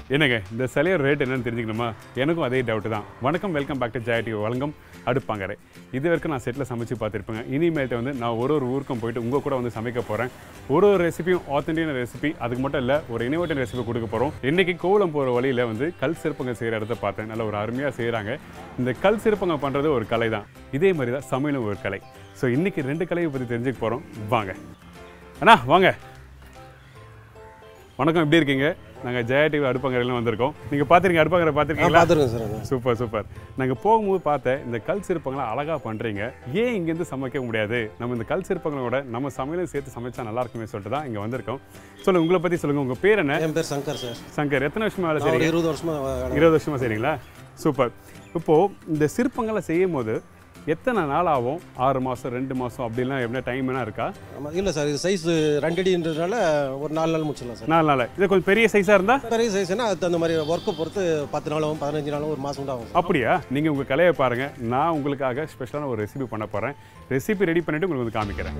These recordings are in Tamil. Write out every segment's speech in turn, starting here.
என்னங்க இந்த சிலையோட ரேட் என்னன்னு தெரிஞ்சுக்கணுமா எனக்கும் அதே டவுட் தான் வணக்கம் வெல்கம் பேக் டு ஜெயடி வழங்கம் அடுப்பாங்கரை இது வரைக்கும் நான் செட்டில் சமைச்சு பார்த்துருப்பேங்க இனிமேல்ட்டு வந்து நான் ஒரு ஒரு ஊருக்கும் போயிட்டு உங்கள் கூட வந்து சமைக்க போகிறேன் ஒரு ஒரு ரெசிபியும் ஆத்தென்டிக்கான ரெசிபி அதுக்கு மட்டும் இல்லை ஒரு இனோவேட்டிவ் ரெசிபி கொடுக்க போகிறோம் இன்றைக்கி கோவலம் போகிற வழியில் வந்து கல் சிற்பங்க செய்கிற இடத்த பார்த்தேன் நல்ல ஒரு அருமையாக செய்கிறாங்க இந்த கல் சிற்பங்க பண்ணுறது ஒரு கலை தான் இதே மாதிரி தான் சமையலும் ஒரு கலை ஸோ இன்றைக்கி ரெண்டு கலையை பற்றி தெரிஞ்சுக்க போகிறோம் வாங்க அண்ணா வாங்க வணக்கம் எப்படி இருக்கீங்க நாங்கள் ஜெயா டிவி அடுப்பங்கரையில் வந்திருக்கோம் நீங்கள் பார்த்துருக்கீங்க அடுப்பங்கரை பார்த்துருக்கீங்களா பார்த்துருக்கேன் சார் நான். சூப்பர் சூப்பர் நாங்கள் போகும்போது பார்த்தேன் இந்த கல் சிற்பங்களாம் அழகாக பண்ணுறீங்க ஏன் இங்கேருந்து சமைக்க முடியாது நம்ம இந்த கல் சிற்பங்களோட நம்ம சமையலும் சேர்த்து சமைச்சா நல்லா இருக்குமே சொல்லிட்டு தான் இங்கே வந்திருக்கோம் சொல்லுங்கள் உங்களை பற்றி சொல்லுங்கள் உங்கள் பேர் என்ன என் பேர் சங்கர் சார் சங்கர் எத்தனை வருஷமா வேலை நான் ஒரு செய்றீங்க இருபது வருஷமா வேலை- இருபது வருஷமா செய்றீங்களா சூப்பர் இப்போது இந்த சிற்பங்களை செய்யும் போது எத்தனை நாள் ஆகும் ஆறு மாதம் ரெண்டு மாதம் அப்படிலாம் என்ன டைம் என்ன இருக்கா ஆமா இல்லை சார் இது சைஸ் ரெண்டு அடின்றதுனால ஒரு நாலு நாள் முடிச்சிடலாம் சார் நாலு நாள் இது கொஞ்சம் பெரிய சைஸாக இருந்தால் பெரிய சைஸ்னா அது அந்த மாதிரி ஒர்க்கை பொறுத்து பத்து நாளும் பதினஞ்சு நாளும் ஒரு மாதம் கூட ஆகும் சார். அப்படியா நீங்கள் உங்கள் கலையை பாருங்கள் நான் உங்களுக்காக ஸ்பெஷலான ஒரு ரெசிபி பண்ண போகிறேன் ரெசிபி ரெடி பண்ணிவிட்டு உங்களுக்கு வந்து காமிக்கிறேன்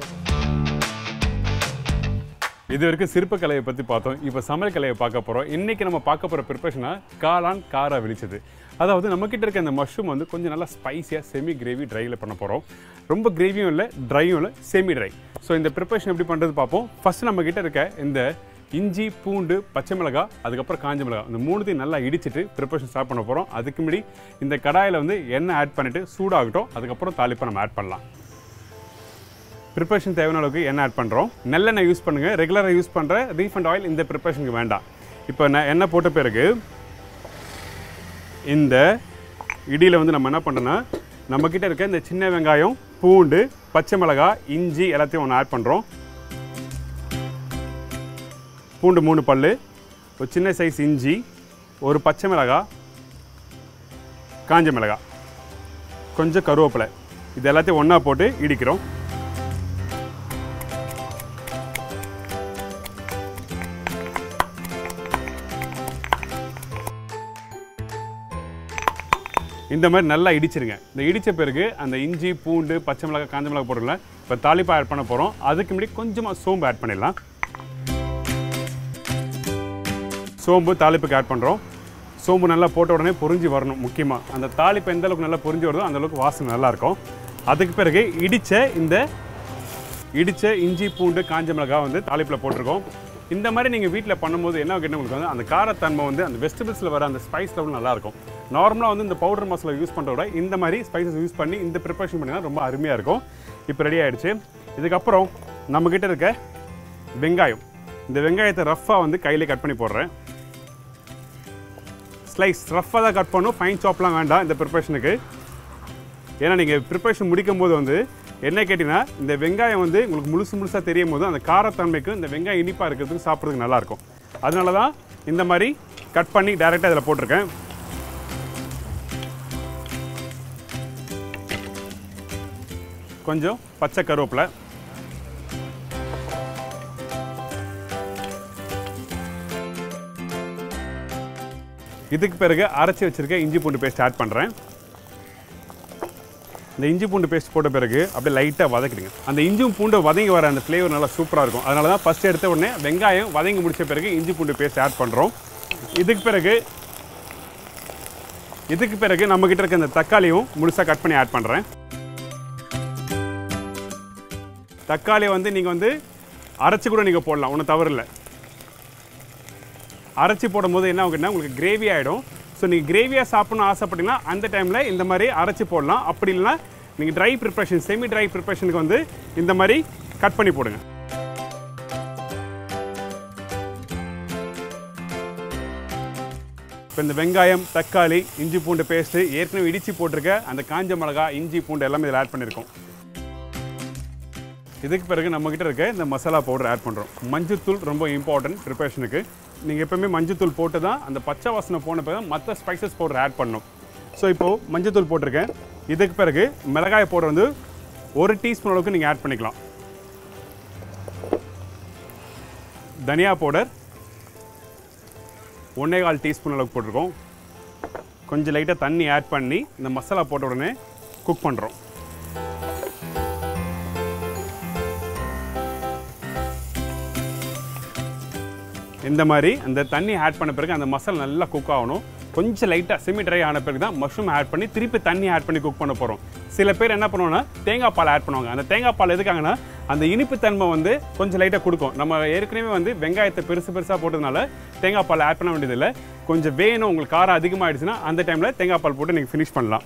இது வரைக்கும் சிற்பக்கலையை பற்றி பார்த்தோம் இப்போ சமையல் கலையை பார்க்க போகிறோம் இன்றைக்கி நம்ம பார்க்க போகிற ப்ரிப்பரேஷனாக காளான் காரா விழிச்சது அதாவது நம்மக்கிட்ட இருக்க இந்த மஷ்ரூம் வந்து கொஞ்சம் நல்லா ஸ்பைஸியாக செமி கிரேவி ட்ரையில் பண்ண போகிறோம் ரொம்ப கிரேவியும் இல்லை ட்ரையும் இல்லை செமி ட்ரை ஸோ இந்த ப்ரிப்பரேஷன் எப்படி பண்ணுறது பார்ப்போம் ஃபஸ்ட்டு நம்மக்கிட்ட இருக்க இந்த இஞ்சி பூண்டு பச்சை மிளகாய் அதுக்கப்புறம் காஞ்ச மிளகாய் இந்த மூணுத்தையும் நல்லா இடிச்சிட்டு ப்ரிப்பரேஷன் ஸ்டார்ட் பண்ண போகிறோம் அதுக்கு முன்னாடி இந்த கடாயில் வந்து எண்ணெய் ஆட் பண்ணிவிட்டு சூடாகட்டும் அதுக்கப்புறம் தாளிப்பை நம்ம ஆட் பண்ணலாம் ப்ரிப்பரேஷன் தேவையான அளவுக்கு எண்ணெய் ஆட் பண்ணுறோம் நல்லெண்ணெய் யூஸ் பண்ணுங்கள் ரெகுலராக யூஸ் பண்ணுற ரீஃபண்ட் ஆயில் இந்த ப்ரிப்பரேஷனுக்கு வேண்டாம் இப்போ நான் எண்ணெய் போட்ட பிறகு இந்த இடியில் வந்து நம்ம என்ன பண்ணோன்னா நம்மக்கிட்ட இருக்க இந்த சின்ன வெங்காயம் பூண்டு பச்சை மிளகாய் இஞ்சி எல்லாத்தையும் ஒன்று ஆட் பண்ணுறோம் பூண்டு மூணு பல் ஒரு சின்ன சைஸ் இஞ்சி ஒரு பச்சை மிளகாய் காஞ்ச மிளகாய் கொஞ்சம் கருவேப்பிலை இது எல்லாத்தையும் ஒன்றா போட்டு இடிக்கிறோம் இந்த மாதிரி நல்லா இடிச்சிருங்க இந்த இடித்த பிறகு அந்த இஞ்சி பூண்டு பச்சை மிளகாய் காஞ்ச மிளகாய் போட்டுருல இப்போ தாளிப்பா ஆட் பண்ண போகிறோம் அதுக்கு முன்னாடி கொஞ்சமாக சோம்பு ஆட் பண்ணிடலாம் சோம்பு தாளிப்புக்கு ஆட் பண்ணுறோம் சோம்பு நல்லா போட்ட உடனே பொரிஞ்சு வரணும் முக்கியமாக அந்த தாளிப்பு எந்த அளவுக்கு நல்லா பொரிஞ்சு வருதோ அந்த அளவுக்கு வாசனை நல்லா இருக்கும் அதுக்கு பிறகு இடித்த இந்த இடித்த இஞ்சி பூண்டு காஞ்ச மிளகாய் வந்து தாளிப்பில் போட்டிருக்கோம் இந்த மாதிரி நீங்கள் வீட்டில் பண்ணும்போது என்ன கேட்டால் உங்களுக்கு வந்து அந்த காரத்தன்மை வந்து அந்த வெஜிடபிள்ஸில் வர அந்த ஸ்பைஸ் லெவல் நல்லாயிருக்கும் நார்மலாக வந்து இந்த பவுடர் மசாலா யூஸ் பண்ணுறத விட இந்த மாதிரி ஸ்பைசஸ் யூஸ் பண்ணி இந்த ப்ரிப்பரேஷன் பண்ணினா ரொம்ப அருமையாக இருக்கும் இப்போ ரெடி ஆயிடுச்சு இதுக்கப்புறம் நம்மக்கிட்ட இருக்க வெங்காயம் இந்த வெங்காயத்தை ரஃப்பாக வந்து கையிலே கட் பண்ணி போடுறேன் ஸ்லைஸ் ரஃப்பாக தான் கட் பண்ணும் ஃபைன் சாப்லாம் வேண்டாம் இந்த ப்ரிப்பரேஷனுக்கு ஏன்னா நீங்கள் ப்ரிப்பரேஷன் முடிக்கும் போது வந்து என்ன கேட்டிங்கன்னா இந்த வெங்காயம் வந்து உங்களுக்கு முழுசு முழுசாக தெரியும் போது அந்த காரத்தன்மைக்கு இந்த வெங்காயம் இனிப்பாக இருக்கிறதுக்கு சாப்பிட்றதுக்கு நல்லாயிருக்கும் அதனால தான் இந்த மாதிரி கட் பண்ணி டைரெக்டாக இதில் போட்டிருக்கேன் கொஞ்சம் பச்சை கருவேப்பிலை இதுக்கு பிறகு அரைச்சி வச்சிருக்க இஞ்சி பூண்டு பேஸ்ட் ஆட் பண்ணுறேன் இந்த இஞ்சி பூண்டு பேஸ்ட் போட்ட பிறகு அப்படியே லைட்டாக வதக்கிடுங்க அந்த இஞ்சும் பூண்டு வதங்கி வர அந்த ஃப்ளேவர் நல்லா சூப்பராக இருக்கும் அதனால தான் ஃபஸ்ட் எடுத்த உடனே வெங்காயம் வதங்கி முடிச்ச பிறகு இஞ்சி பூண்டு பேஸ்ட் ஆட் பண்ணுறோம் இதுக்கு பிறகு இதுக்கு பிறகு நம்மக்கிட்ட இருக்க இந்த தக்காளியும் முழுசாக கட் பண்ணி ஆட் பண்ணுறேன் தக்காளி வந்து நீங்கள் வந்து அரைச்சி கூட நீங்கள் போடலாம் ஒன்றும் தவறு இல்லை அரைச்சி போடும்போது என்ன ஆகுன்னா உங்களுக்கு கிரேவி ஆகிடும் ஸோ நீங்கள் கிரேவியாக சாப்பிடணும்னு ஆசைப்பட்டீங்கன்னா அந்த டைமில் இந்த மாதிரி அரைச்சி போடலாம் அப்படி இல்லைன்னா நீங்கள் ட்ரை ப்ரிப்ரேஷன் செமி ட்ரை ப்ரிப்ரேஷனுக்கு வந்து இந்த மாதிரி கட் பண்ணி போடுங்க இப்போ இந்த வெங்காயம் தக்காளி இஞ்சி பூண்டு பேஸ்ட்டு ஏற்கனவே இடித்து போட்டிருக்க அந்த காஞ்ச மிளகாய் இஞ்சி பூண்டு எல்லாமே இதில் ஆட் பண்ணியிருக்கோம் இதுக்கு பிறகு நம்மக்கிட்ட இருக்க இந்த மசாலா பவுடர் ஆட் பண்ணுறோம் மஞ்சத்தூள் ரொம்ப இம்பார்ட்டன்ட் ப்ரிப்பரேஷனுக்கு நீங்கள் எப்பவுமே மஞ்சத்தூள் போட்டு தான் அந்த பச்சை வாசனை போன பிறகு மற்ற ஸ்பைசஸ் பவுடர் ஆட் பண்ணணும் ஸோ இப்போது மஞ்சத்தூள் போட்டிருக்கேன் இதுக்கு பிறகு மிளகாய் பவுடர் வந்து ஒரு டீஸ்பூன் அளவுக்கு நீங்கள் ஆட் பண்ணிக்கலாம் தனியா பவுடர் ஒன்றே கால் டீஸ்பூன் அளவுக்கு போட்டிருக்கோம் கொஞ்சம் லைட்டாக தண்ணி ஆட் பண்ணி இந்த மசாலா போட்ட உடனே குக் பண்ணுறோம் இந்த மாதிரி அந்த தண்ணி ஆட் பண்ண பிறகு அந்த மசாலா நல்லா குக் ஆகணும் கொஞ்சம் லைட்டாக செமி ட்ரை ஆன பிறகு தான் மஷ்ரூம் ஆட் பண்ணி திருப்பி தண்ணி ஆட் பண்ணி குக் பண்ண போகிறோம் சில பேர் என்ன பண்ணுவாங்கன்னா தேங்காய் பால் ஆட் பண்ணுவாங்க அந்த தேங்காய் பால் எதுக்காங்கன்னா அந்த இனிப்பு தன்மை வந்து கொஞ்சம் லைட்டாக கொடுக்கும் நம்ம ஏற்கனவே வந்து வெங்காயத்தை பெருசு பெருசாக போட்டதுனால தேங்காய் பால் ஆட் பண்ண வேண்டியதில்லை கொஞ்சம் வேணும் உங்களுக்கு காரம் அதிகமாகிடுச்சுன்னா அந்த டைமில் தேங்காய் பால் போட்டு நீங்கள் ஃபினிஷ் பண்ணலாம்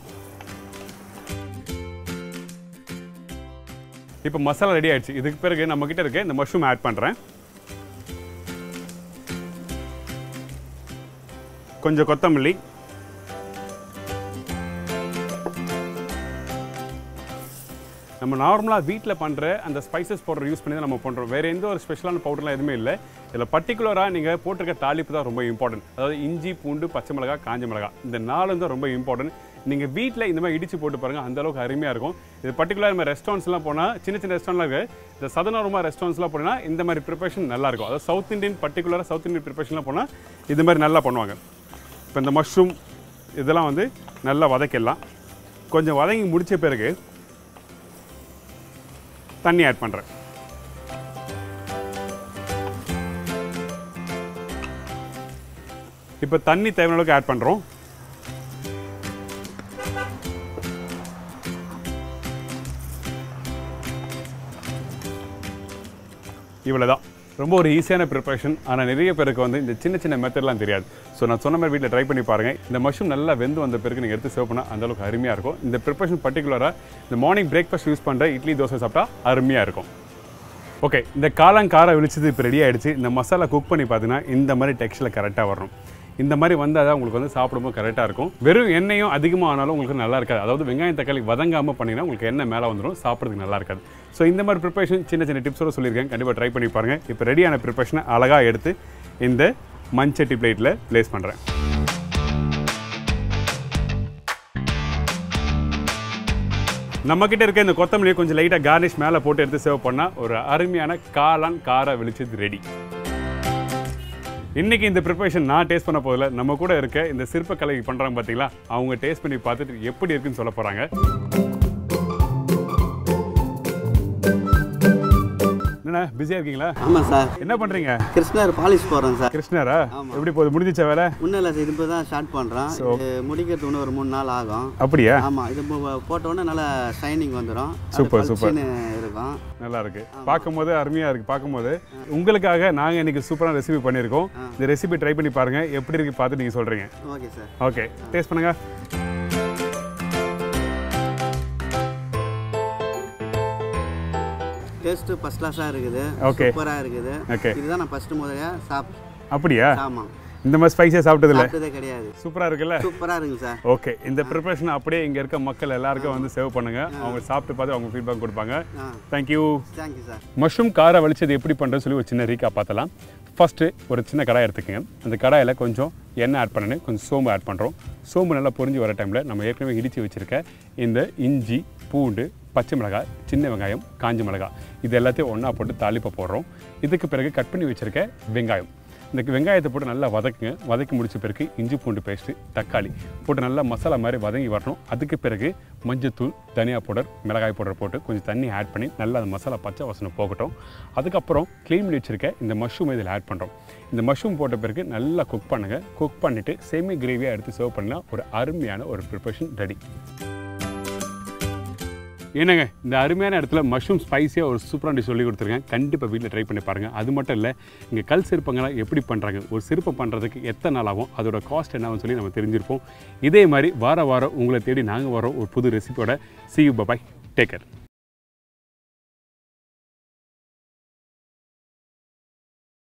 இப்போ மசாலா ரெடி ஆயிடுச்சு இதுக்கு பிறகு நம்ம கிட்ட இருக்க இந்த மஷ்ரூம் ஆட் பண்ணுறேன் கொஞ்சம் கொத்தமல்லி நம்ம நார்மலாக வீட்டில் பண்ணுற அந்த ஸ்பைசஸ் பவுடர் யூஸ் பண்ணி தான் நம்ம பண்ணுறோம் வேறு எந்த ஒரு ஸ்பெஷலான பவுடர்லாம் எதுவுமே இல்லை இதில் பர்டிகுலராக நீங்கள் போட்டிருக்க தாளிப்பு தான் ரொம்ப இம்பார்ட்டன்ட் அதாவது இஞ்சி பூண்டு பச்சை மிளகா காஞ்ச மிளகா இந்த நாலும் தான் ரொம்ப இம்பார்ட்டன்ட் நீங்கள் வீட்டில் இந்த மாதிரி இடிச்சு போட்டு பாருங்கள் அந்த அளவுக்கு அருமையாக இருக்கும் இது பர்டிகுலர் நம்ம ரெஸ்டாரண்ட்ஸ்லாம் போனால் சின்ன சின்ன ரெஸ்டாரண்ட்லாம் இருக்குது இந்த சதனோரமா ரெஸ்டாரண்ட்ஸ்லாம் போனால் இந்த மாதிரி ப்ரிப்பரேஷன் நல்லாயிருக்கும் அதாவது சவுத் இந்தியன் பர்டிகுலராக சவுத் இந்தியன் ப்ரிப்பரேஷன்லாம் போனால் இது மாதிரி நல்லா பண்ணுவாங்க இப்போ இந்த மஷ்ரூம் இதெல்லாம் வந்து நல்லா வதக்கிடலாம் கொஞ்சம் வதங்கி முடிச்ச பிறகு தண்ணி ஆட் பண்ணுறேன் இப்போ தண்ணி தேவையான அளவுக்கு ஆட் பண்ணுறோம் இவ்வளோதான் ரொம்ப ஒரு ஈஸியான ப்ரிப்பரேஷன் ஆனால் நிறைய பேருக்கு வந்து இந்த சின்ன சின்ன மெத்தட்லாம் தெரியாது ஸோ நான் சொன்ன மாதிரி வீட்டில் ட்ரை பண்ணி பாருங்கள் இந்த மஷ்ரூம் நல்லா வெந்து வந்த பிறகு நீங்கள் எடுத்து சேவ் பண்ணால் அந்த அளவுக்கு அருமையாக இருக்கும் இந்த ப்ரிப்பரேஷன் பர்டிகுலராக இந்த மார்னிங் பிரேக்ஃபாஸ்ட் யூஸ் பண்ணுற இட்லி தோசை சாப்பிட்டா அருமையாக இருக்கும் ஓகே இந்த காளாங்கார விழிச்சது இப்போ ரெடி ஆயிடுச்சு இந்த மசாலா குக் பண்ணி பார்த்தீங்கன்னா இந்த மாதிரி டெக்ஸ்டில் கரெக்டாக வரணும் இந்த மாதிரி வந்தால் தான் உங்களுக்கு வந்து சாப்பிடும்போது கரெக்டாக இருக்கும் வெறும் எண்ணெயும் அதிகமாக ஆனாலும் உங்களுக்கு நல்லா இருக்காது அதாவது வெங்காயம் தக்காளி வதங்காமல் பண்ணிங்கன்னா உங்களுக்கு எண்ணெய் மேலே வந்துடும் சாப்பிட்றதுக்கு நல்லா இருக்காது ஸோ இந்த மாதிரி ப்ரிப்பரேஷன் சின்ன சின்ன டிப்ஸோட சொல்லியிருக்கேன் கண்டிப்பாக ட்ரை பண்ணி பாருங்கள் இப்போ ரெடியான ப்ரிப்பரேஷனை அழகாக எடுத்து இந்த மண்சட்டி பிளேட்டில் ப்ளேஸ் பண்ணுறேன் நம்ம கிட்ட இருக்க இந்த கொத்தமல்லியை கொஞ்சம் லைட்டாக கார்னிஷ் மேலே போட்டு எடுத்து சேவ் பண்ணால் ஒரு அருமையான காளான் கார வெளிச்சது ரெடி இன்னைக்கு இந்த ப்ரிப்பரேஷன் நான் டேஸ்ட் பண்ண போதில்ல நம்ம கூட இருக்க இந்த சிற்பக்கலை பண்ணுறாங்க பார்த்தீங்களா அவங்க டேஸ்ட் பண்ணி பார்த்துட்டு எப்படி இருக்குன்னு சொல்ல போகிறாங்க என்னண்ணா பிஸியாக இருக்கீங்களா ஆமாம் சார் என்ன பண்ணுறீங்க கிருஷ்ணர் பாலிஷ் போடுறோம் சார் கிருஷ்ணரா எப்படி போகுது முடிஞ்சிச்சா வேலை ஒன்றும் இல்லை சார் இது இப்போ தான் ஸ்டார்ட் பண்ணுறோம் இது முடிக்கிறது இன்னும் ஒரு மூணு நாள் ஆகும் அப்படியா ஆமாம் இது போ- போட்ட உடனே நல்லா ஷைனிங் வந்துடும் Super, super. இருக்கும் நல்லா இருக்கு பார்க்கும்போது அருமையா இருக்கு பார்க்கும்போது உங்களுக்காக நாங்க இன்னைக்கு சூப்பரான ரெசிபி பண்ணியிருக்கோம் இந்த ரெசிபி ட்ரை பண்ணி பாருங்க எப்படி இருக்கு பார்த்து நீங்க சொல்றீங்க ஓகே சார் ஓகே டேஸ்ட் பண்ணுங்க டேஸ்ட்டு ஃபஸ்ட் கிளாஸாக இருக்குது Okay. சூப்பராக இருக்குது Okay. இதுதான் நான் ஃபஸ்ட்டு முதல்ல சாப் அப்படியா ஆமாம் இந்த மாதிரி ஸ்பைஸியாக சாப்பிட்டது இல்ல சாப்பிட்டதே கிடையாது சூப்பரா இருக்குல்ல சூப்பராக இருக்குங்க சார் ஓகே இந்த ப்ரிப்பரேஷன் அப்படியே இங்க இருக்க மக்கள் எல்லாருக்கும் வந்து சேவ் பண்ணுங்க அவங்க சாப்பிட்டு பார்த்து அவங்க ஃபீட்பேக் கொடுப்பாங்க ஆ தேங்க்யூ தேங்க்யூ சார் மஷ்ரூம் காரை வலிச்சது எப்படி பண்ணுறதுன்னு சொல்லி ஒரு சின்ன ரீக்கா பார்த்தலாம் ஃபஸ்ட்டு ஒரு சின்ன கடாய் எடுத்துக்கங்க அந்த கடாயில் கொஞ்சம் எண்ணெய் ஆட் பண்ணி கொஞ்சம் சோம்பு ஆட் பண்ணுறோம் சோம்பு நல்லா பொரிஞ்சு வர டைமில் நம்ம ஏற்கனவே இடித்து வச்சுருக்க இந்த இஞ்சி பூண்டு பச்சை மிளகாய் சின்ன வெங்காயம் காஞ்ச மிளகாய் இது எல்லாத்தையும் ஒன்றா போட்டு தாளிப்பை போடுறோம் இதுக்கு பிறகு கட் பண்ணி வச்சுருக்க வெங்காயம் இந்த வெங்காயத்தை போட்டு நல்லா வதக்குங்க வதக்கி முடிச்ச பிறகு இஞ்சி பூண்டு பேஸ்ட்டு தக்காளி போட்டு நல்லா மசாலா மாதிரி வதங்கி வரணும் அதுக்கு பிறகு மஞ்சத்தூள் தனியா பவுடர் மிளகாய் பவுடர் போட்டு கொஞ்சம் தண்ணி ஆட் பண்ணி நல்லா அந்த மசாலா பச்சை வாசனை போகட்டும் அதுக்கப்புறம் க்ளீன் பண்ணி வச்சுருக்க இந்த மஷ்ரூம் இதில் ஆட் பண்ணுறோம் இந்த மஷ்ரூம் போட்ட பிறகு நல்லா குக் பண்ணுங்கள் குக் பண்ணிவிட்டு செமி கிரேவியாக எடுத்து சர்வ் பண்ணால் ஒரு அருமையான ஒரு ப்ரிப்பரேஷன் ரெடி என்னங்க இந்த அருமையான இடத்துல மஷ்ரூம் ஸ்பைஸியாக ஒரு சூப்பராக டிஷ் சொல்லி கொடுத்துருக்கேன் கண்டிப்பாக வீட்டில் ட்ரை பண்ணி பாருங்கள் அது மட்டும் இல்லை இங்கே கல் சிற்பங்களாம் எப்படி பண்ணுறாங்க ஒரு சிற்பம் பண்ணுறதுக்கு எத்தனை நாள் ஆகும் அதோட காஸ்ட் என்னன்னு சொல்லி நம்ம தெரிஞ்சிருப்போம் இதே மாதிரி வார வாரம் உங்களை தேடி நாங்கள் வரோம் ஒரு புது ரெசிபியோட சி யூ பபாய் டேக்கர்